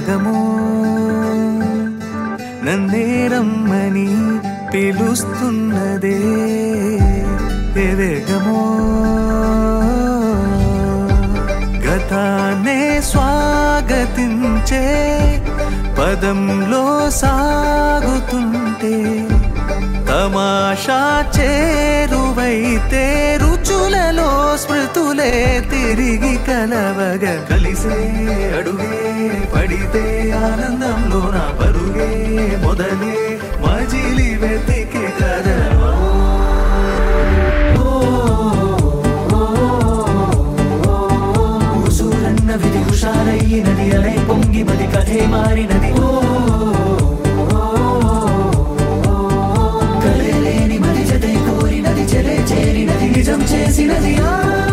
వేగమో నన్నే రమ్మని పిలుస్తున్నదే ఏ వేగమో గతాన్నే స్వాగతించే పదంలో సాగుతుంటే తమాషా చేరువైతే రుచులలో స్మృతులే తిరిగి కలవగ కలిసే అడుగే పడితే ఆనందంలో నా పరుగే మొదలే మజిలి వెతికే కదవా ఉసూరన్న విధి హుషారయ్యినది అలై పొంగి మది కథే మారినది ఓ కలే లేని మది జతై కోరినది చెలే చేరినది నిజం చేసినది ఆ